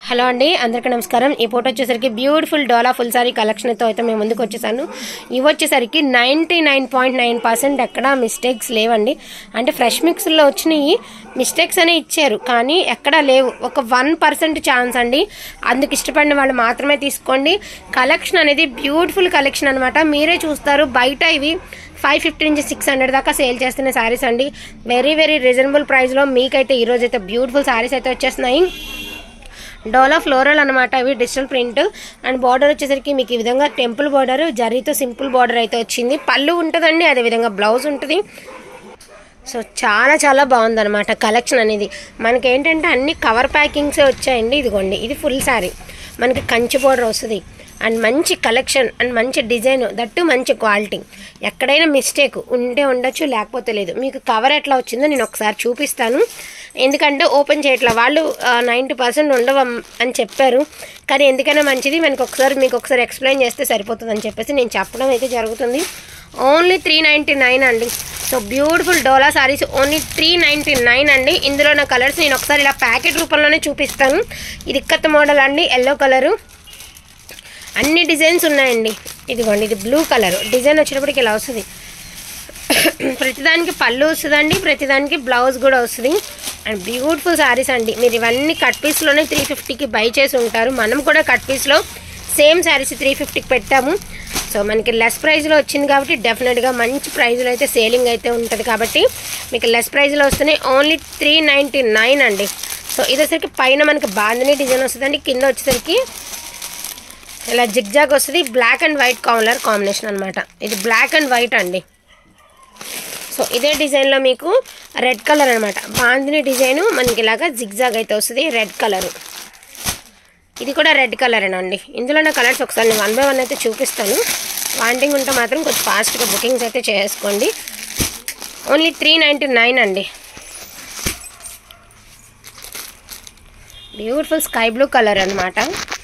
hello అండి అందరికీ నమస్కారం ఈ ఫోటో వచ్చేసరికి బ్యూటిఫుల్ డోలా ఫుల్ సారీ కలెక్షన్తో అయితే మేము ముందుకు వచ్చేసాను ఇవి వచ్చేసరికి ninety nine point nine percent ఎక్కడ మిస్టేక్స్ లేవండి అంటే ఫ్రెష్ మిక్స్లో వచ్చినాయి మిస్టేక్స్ అనే ఇచ్చారు కానీ ఎక్కడా లేవు ఒక వన్ పర్సెంట్ ఛాన్స్ అండి అందుకు ఇష్టపడిన వాళ్ళు మాత్రమే తీసుకోండి కలెక్షన్ అనేది బ్యూటిఫుల్ కలెక్షన్ అనమాట మీరే చూస్తారు బయట ఇవి ఫైవ్ ఫిఫ్టీ నుంచి సిక్స్ హండ్రెడ్ దాకా సేల్ చేస్తున్న శారీస్ అండి వెరీ వెరీ రీజనబుల్ ప్రైస్లో మీకైతే ఈరోజు అయితే బ్యూటిఫుల్ శారీస్ అయితే వచ్చేస్తున్నాయి డోలా ఫ్లోరల్ అనమాట ఇవి డిజిటల్ ప్రింట్ అండ్ బార్డర్ వచ్చేసరికి మీకు ఈ విధంగా టెంపుల్ బార్డర్ జరీతో సింపుల్ బార్డర్ అయితే వచ్చింది పళ్ళు ఉంటుందండి అదేవిధంగా బ్లౌజ్ ఉంటుంది సో చాలా చాలా బాగుందన్నమాట కలెక్షన్ అనేది మనకి ఏంటంటే అన్ని కవర్ ప్యాకింగ్సే వచ్చాయండి ఇదిగోండి ఇది ఫుల్ శారీ మనకి కంచి బోర్డర్ వస్తుంది అండ్ మంచి కలెక్షన్ అండ్ మంచి డిజైన్ దట్టు మంచి క్వాలిటీ ఎక్కడైనా మిస్టేక్ ఉంటే ఉండొచ్చు లేకపోతే లేదు మీకు కవర్ ఎట్లా వచ్చిందో నేను ఒకసారి చూపిస్తాను ఎందుకంటే ఓపెన్ చేయట్లా వాళ్ళు నైంటీ పర్సెంట్ ఉండవు అని చెప్పారు కానీ ఎందుకైనా మంచిది మనకి ఒకసారి మీకు ఒకసారి ఎక్స్ప్లెయిన్ చేస్తే సరిపోతుంది అని చెప్పేసి నేను చెప్పడం అయితే జరుగుతుంది ఓన్లీ త్రీ నైంటీ నైన్ అండి so beautiful dola saris only three ninety nine అండి ఇందులో నా కలర్స్ నేను ఒకసారి ఇలా ప్యాకెట్ రూపంలోనే చూపిస్తాను ఇది ఇక్కత్ మోడల్ అండి ఎల్లో కలరు అన్ని డిజైన్స్ ఉన్నాయండి ఇదిగోండి ఇది బ్లూ కలర్ డిజైన్ వచ్చేటప్పటికి ఇలా వస్తుంది ప్రతిదానికి పళ్ళు వస్తుందండి ప్రతిదానికి బ్లౌజ్ కూడా వస్తుంది అండ్ బ్యూటిఫుల్ శారీస్ అండి మీరు ఇవన్నీ కట్ పీస్లోనే త్రీ ఫిఫ్టీకి బై చేసి ఉంటారు మనం కూడా కట్ పీస్లో సేమ్ శారీస్ త్రీ ఫిఫ్టీకి పెట్టాము సో మనకి లెస్ ప్రైస్లో వచ్చింది కాబట్టి డెఫినెట్గా మంచి ప్రైస్లో అయితే సేలింగ్ అయితే ఉంటుంది కాబట్టి మీకు లెస్ ప్రైస్లో వస్తున్నాయి ఓన్లీ త్రీ నైంటీ నైన్ అండి సో ఇది వచ్చేసరికి పైన మనకి బాందని డిజైన్ వస్తుందండి కింద వచ్చేసరికి ఇలా జిగ్జాగ్ వస్తుంది black and white colour combination అనమాట ఇది బ్లాక్ అండ్ వైట్ అండి సో ఇదే డిజైన్లో మీకు రెడ్ కలర్ అనమాట బాందిని డిజైన్ మనకి ఇలాగా జిగ్జాగ్ అయితే వస్తుంది రెడ్ కలర్ ఇది కూడా రెడ్ కలర్ అండి ఇందులో నా కలర్స్ ఒకసారి నేను వన్ బై వన్ అయితే చూపిస్తాను వాంటింగ్ ఉంటే మాత్రం కొంచెం ఫాస్ట్గా బుకింగ్స్ అయితే చేసుకోండి ఓన్లీ త్రీ నైంటీ నైన్ అండి బ్యూటిఫుల్ స్కై బ్లూ కలర్ అనమాట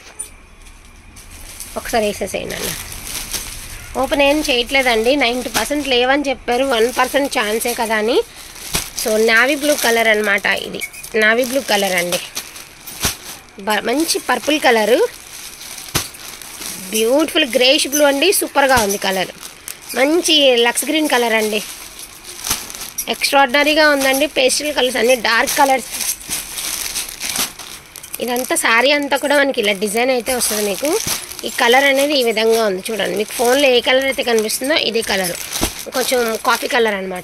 ఒకసారి వేసేసేయండి అన్న ఓపెన్ ఏం చేయట్లేదండి నైంటీ పర్సెంట్ లేవని చెప్పారు వన్ పర్సెంట్ ఛాన్సే కదా అని సో నావీ బ్లూ కలర్ అనమాట ఇది నావీ బ్లూ కలర్ అండి బ- మంచి purple colour beautiful greyish blue అండి సూపర్గా ఉంది కలర్ మంచి లక్స్ గ్రీన్ కలర్ అండి ఎక్స్ట్రాడినరీగా ఉందండి పేస్టల్ కలర్స్ అన్ని డార్క్ కలర్స్ ఇదంతా శారీ అంతా కూడా మనకి ఇలా డిజైన్ అయితే వస్తుంది మీకు ఈ కలర్ అనేది ఈ విధంగా ఉంది చూడండి మీకు ఫోన్లో ఏ కలర్ అయితే కనిపిస్తుందో ఇదే కలర్ కొంచెం కాఫీ కలర్ అనమాట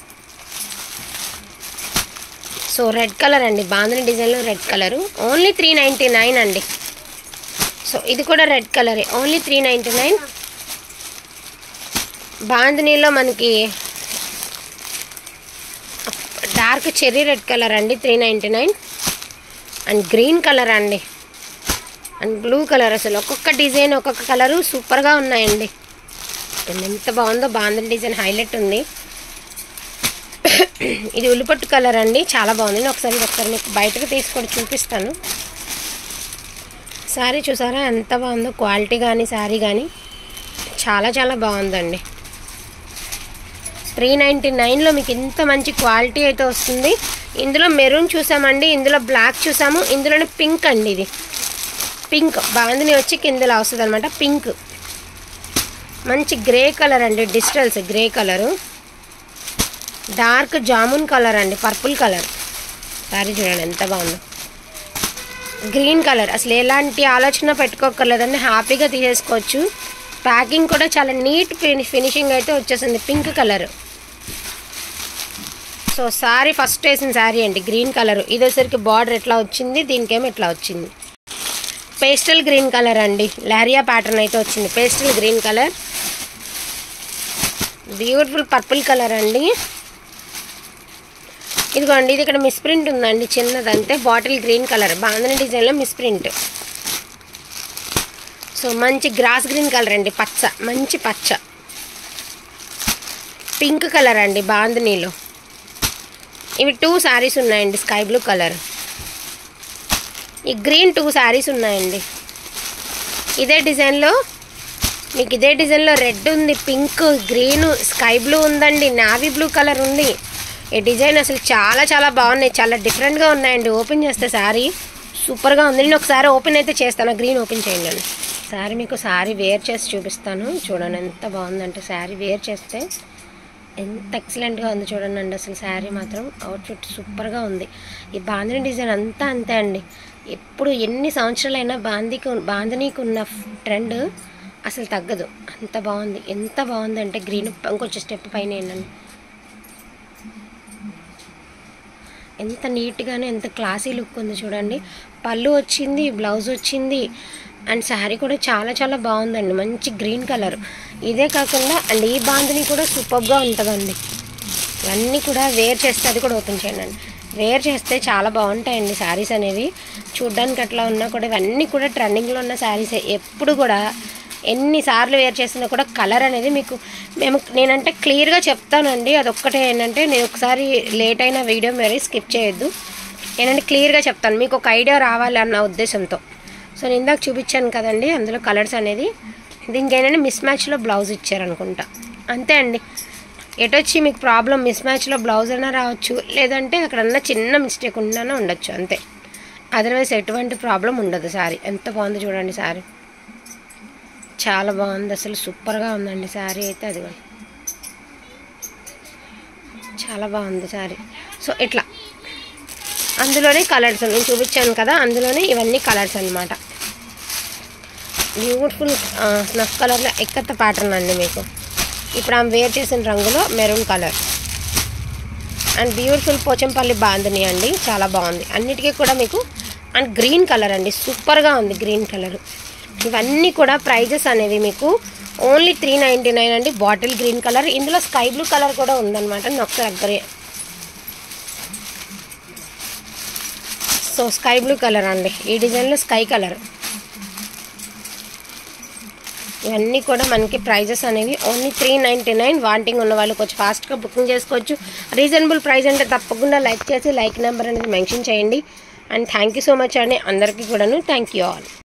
సో రెడ్ కలర్ అండి బాంధని డిజైన్లో red colour only three ninety nine అండి సో ఇది కూడా రెడ్ కలరే ఓన్లీ త్రీ నైంటీ నైన్ బాంధనీలో మనకి డార్క్ చెర్రీ రెడ్ కలర్ అండి three ninety nine and green colour అండి అండ్ బ్లూ కలర్ అసలు ఒక్కొక్క డిజైన్ ఒక్కొక్క కలరు సూపర్గా ఉన్నాయండి ఎంత బాగుందో బాంధన్ డిజైన్ హైలైట్ ఉంది ఇది ఉల్లిపట్టు కలర్ అండి చాలా బాగుంది నేను ఒకసారి ఇది ఒకసారి మీకు బయటకు తీసుకొని చూపిస్తాను శారీ చూసారా ఎంత బాగుందో క్వాలిటీ కానీ శారీ కానీ చాలా చాలా బాగుందండి త్రీ నైంటీ నైన్లో మీకు ఇంత మంచి క్వాలిటీ అయితే వస్తుంది ఇందులో మెరూన్ చూసామండి ఇందులో బ్లాక్ చూసాము ఇందులోనే పింక్ అండి ఇది పింక్ బాందిని వచ్చి కిందలా వస్తుంది అనమాట పింక్ మంచి గ్రే కలర్ అండి digitals grey colour dark jamun colour అండి పర్పుల్ కలర్ సారీ చూడండి ఎంత బాగుందో గ్రీన్ కలర్ అసలు ఎలాంటి ఆలోచన పెట్టుకోకర్లేదండి హ్యాపీగా తీసేసుకోవచ్చు ప్యాకింగ్ కూడా చాలా నీట్ ఫినిషింగ్ అయితే వచ్చేసింది pink colour so sari first వేసిన శారీ అండి గ్రీన్ కలర్ ఇది వచ్చరికి బార్డర్ ఎట్లా వచ్చింది దీనికేమో ఇట్లా వచ్చింది పేస్టల్ గ్రీన్ కలర్ అండి లారియా ప్యాటర్న్ అయితే వచ్చింది pastel green colour beautiful purple colour అండి ఇదిగోండి ఇది ఇక్కడ మిస్ప్రింట్ ఉందండి చిన్నదంతే బాటిల్ గ్రీన్ కలర్ బాంధని డిజైన్లో మిస్ప్రింట్ సో మంచి గ్రాస్ గ్రీన్ కలర్ అండి పచ్చ మంచి పచ్చ పింక్ కలర్ అండి బాంధనీలో ఇవి టూ శారీస్ ఉన్నాయండి స్కై బ్లూ కలర్ ఈ గ్రీన్ టూ శారీస్ ఉన్నాయండి ఇదే డిజైన్లో మీకు ఇదే డిజైన్లో రెడ్ ఉంది పింక్ గ్రీన్ స్కై బ్లూ ఉందండి నావీ బ్లూ కలర్ ఉంది ఈ డిజైన్ అసలు చాలా చాలా బాగున్నాయి చాలా డిఫరెంట్గా ఉన్నాయండి ఓపెన్ చేస్తే శారీ సూపర్గా ఉంది నేను ఒకసారి ఓపెన్ అయితే చేస్తాను గ్రీన్ ఓపెన్ చేయండి అండి శారీ మీకు శారీ వేర్ చేసి చూపిస్తాను చూడండి ఎంత బాగుందంటే శారీ వేర్ చేస్తే ఎంత ఎక్సలెంట్గా ఉంది చూడండి అండి అసలు శారీ మాత్రం అవుట్ఫిట్ సూపర్గా ఉంది ఈ బాందిని డిజైన్ అంతా అంతే అండి ఎప్పుడు ఎన్ని సంవత్సరాలైనా బాందీకి బాందినీకి ఉన్న ట్రెండ్ అసలు తగ్గదు అంత బాగుంది ఎంత బాగుందంటే గ్రీన్ ఇంకొంచెం స్టెప్ పైన ఏంటండి ఎంత నీట్గానే ఎంత క్లాసీ లుక్ ఉంది చూడండి పళ్ళు వచ్చింది బ్లౌజ్ వచ్చింది అండ్ శారీ కూడా చాలా చాలా బాగుందండి మంచి గ్రీన్ కలర్ ఇదే కాకుండా అండ్ ఈ బాందిని కూడా సూపర్గా ఉంటుందండి ఇవన్నీ కూడా వేర్ చేస్తే అది కూడా ఓపెన్ చేయండి అండి వేర్ చేస్తే చాలా బాగుంటాయండి శారీస్ అనేవి చూడ్డానికి అట్లా ఉన్నా కూడా ఇవన్నీ కూడా ట్రెండింగ్లో ఉన్న శారీస్ ఎప్పుడు కూడా ఎన్నిసార్లు వేర్ చేసినా కూడా కలర్ అనేది మీకు మేము నేనంటే క్లియర్గా చెప్తానండి అదొక్కటే ఏంటంటే నేను ఒకసారి లేట్ అయిన వీడియో మరి స్కిప్ చేయొద్దు నేనంటే క్లియర్గా చెప్తాను మీకు ఒక ఐడియా రావాలి అన్న ఉద్దేశంతో సో నేను ఇందాక చూపించాను కదండి అందులో కలర్స్ అనేది దీనికి ఏంటంటే మిస్ మ్యాచ్లో బ్లౌజ్ ఇచ్చారనుకుంటా అంతే అండి ఎటొచ్చి మీకు ప్రాబ్లం మిస్ మ్యాచ్లో బ్లౌజ్ అయినా రావచ్చు లేదంటే అక్కడన్నా చిన్న మిస్టేక్ ఉండనే ఉండొచ్చు అంతే అదర్వైజ్ ఎటువంటి ప్రాబ్లం ఉండదు సారీ ఎంత బాగుంది చూడండి సారీ చాలా బాగుంది అసలు సూపర్గా ఉందండి శారీ అయితే అది కూడా చాలా బాగుంది శారీ సో ఇట్లా అందులోనే కలర్స్ నేను చూపించాను కదా అందులోనే ఇవన్నీ కలర్స్ అనమాట బ్యూటిఫుల్ స్నఫ్ కలర్లో ఎక్కత్త ప్యాటర్న్ అండి మీకు ఇప్పుడు ఆమె వేర్ చేసిన రంగులో maroon colour and beautiful Pochampally bandhani అండి చాలా బాగుంది అన్నిటికీ కూడా మీకు అండ్ గ్రీన్ కలర్ అండి సూపర్గా ఉంది గ్రీన్ కలర్ ఇవన్నీ కూడా ప్రైజెస్ అనేవి మీకు ఓన్లీ త్రీ నైంటీ నైన్ అండి బాటిల్ గ్రీన్ కలర్ ఇందులో స్కై బ్లూ కలర్ కూడా ఉందన్నమాట నేను ఒకసారి దగ్గరే సో స్కై బ్లూ కలర్ అండి ఈ డిజైన్లో స్కై కలర్ ఇవన్నీ కూడా మనకి ప్రైజెస్ అనేవి only three ninety nine wanting ఉన్న వాళ్ళు కొంచెం ఫాస్ట్గా బుకింగ్ చేసుకోవచ్చు రీజనబుల్ ప్రైస్ అంటే తప్పకుండా లైక్ చేసి లైక్ నెంబర్ అనేది మెన్షన్ చేయండి and thank you so much అండి అందరికీ కూడాను థ్యాంక్ యూ ఆల్